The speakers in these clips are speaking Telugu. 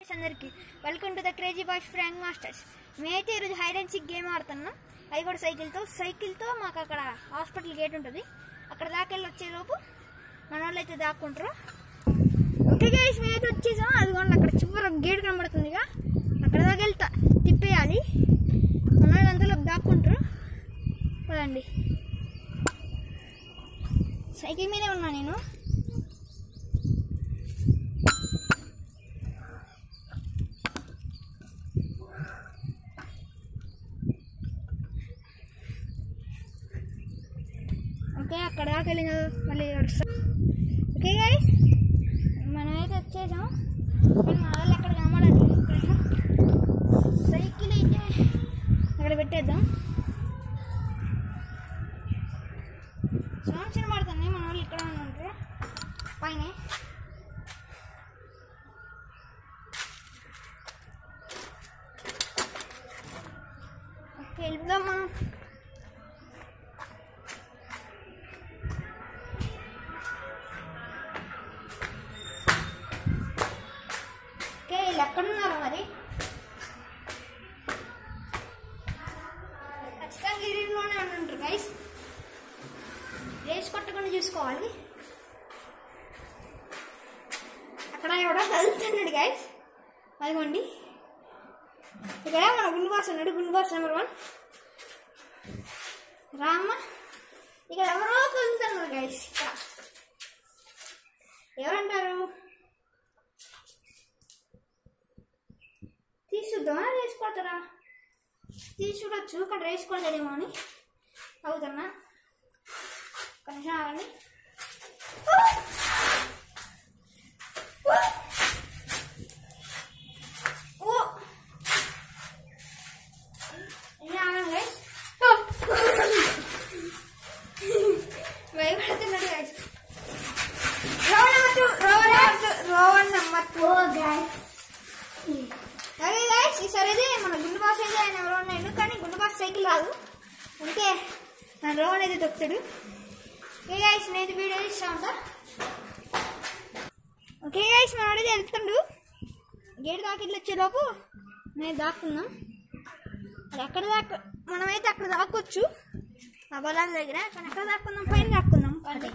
అందరికి welcome to the crazy boys prank masters మేమైతే ఈరోజు హైడ్ అండ్ సిక్ గేమ్ ఆడుతున్నాం అది కూడా సైకిల్తో సైకిల్తో మాకు అక్కడ హాస్పిటల్ గేట్ ఉంటుంది అక్కడ దాకా వెళ్ళి వచ్చేలోపు మన వాళ్ళు అయితే దాక్కుంటారు ఓకే గైస్ మేమైతే వచ్చేసాం అదిగోండి అక్కడ చివరి గేట్ కనబడుతుందిగా అక్కడ దాకా వెళ్తా తిప్పేయాలి మన వాళ్ళు అంతలోపు దాక్కుంటారు పదండి సైకిల్ మీదే ఉన్నా నేను ఓకే అక్కడ దాకా వెళ్ళిన మళ్ళీ వస్తాం ఓకే గైస్ మనమైతే వచ్చేసాం కానీ మా వాళ్ళు ఎక్కడ కనబడాలి సైకిల్ అయితే అక్కడ పెట్టేద్దాం సౌండ్స్ వినబడుతున్నాయి మన వాళ్ళు ఇక్కడ ఉంటారు పైన ఓకే వెళ్దాం మనం ఓకే వీళ్ళు ఎక్కడున్నారు మరి ఖచ్చితంగా గిరిలోనే ఉంటుంటారు గైస్ రేస్ కొట్టకుండా చూసుకోవాలి అక్కడ ఎవడో కదులుతున్నాడు గైస్ అదిగోండి ఇక్కడ మన గుండు బాస్ ఉన్నాడు గుండు బాస్ నెంబర్ వన్ రామ్మ ఇక్కడ ఎవరో కదులుతున్నారు గైస్ ఇక్కడ ఎవరంటారు తీసుద్దామా రేస్ కొడతారా తీసి చూడొచ్చు ఇక్కడ రేస్ కొడతాడేమో అని అవుతున్నా కొంచెం ఆగండి ఓ ఇది ఆగండి guys. భయపడుతున్నాడు guys. Rowan number two Rowan number two Rowan number two అదే గైస్ ఈసారి అయితే మన గుండు బాస్ అయితే ఆయన ఎవరో ఉన్నాడు కానీ గుండు బాస్ సైకిల్ రాదు అందుకే నా రోవన్ అయితే దొక్కుతాడు ఓకే గైస్ నేను వీడియో ఇస్తా ఉంటా ఓకే గైస్ మన వాడైతే వెళ్తుండు గేట్ దాకా ఇట్లా వచ్చేలోపు నేను దాక్కున్నాం అది ఎక్కడ దాకా మనమైతే అక్కడ దాక్కొచ్చు ఆ బలాల దగ్గర కానీ ఎక్కడ దాక్కుందాం పైన దాక్కుందాం అదే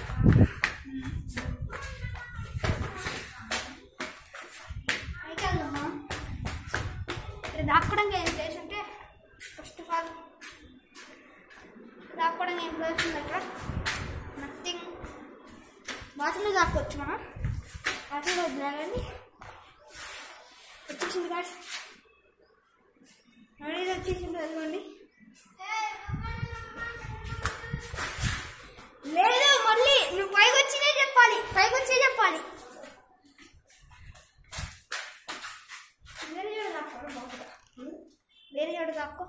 అయితే వెళ్దామా ఇక్కడ దాక్కోవడానికి ఏం ప్లేస్ ఉంటే ఫస్ట్ ఆఫ్ ఆల్ దాక్కోవడానికి ఏం ప్లేస్ ఉంది అక్కడ నథింగ్ బాత్రూంలో దాక్కోవచ్చు మనం బాత్రూంలో వదిలేయండి వచ్చేసింది కాదు అనేది వచ్చేసింది అదిగోండి లేదు మళ్ళీ నువ్వు పైకి వచ్చినే చెప్పాలి పైకి వచ్చే చెప్పాలి వేరే చోట దాక్కో బాగుందా వేరే చోట దాక్కో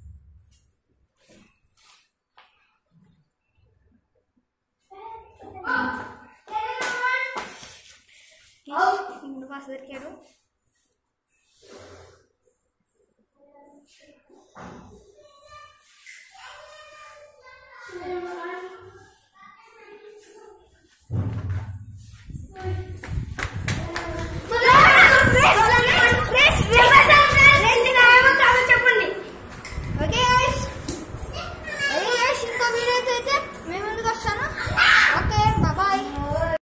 ఇంటి పాస్ దొరికాడు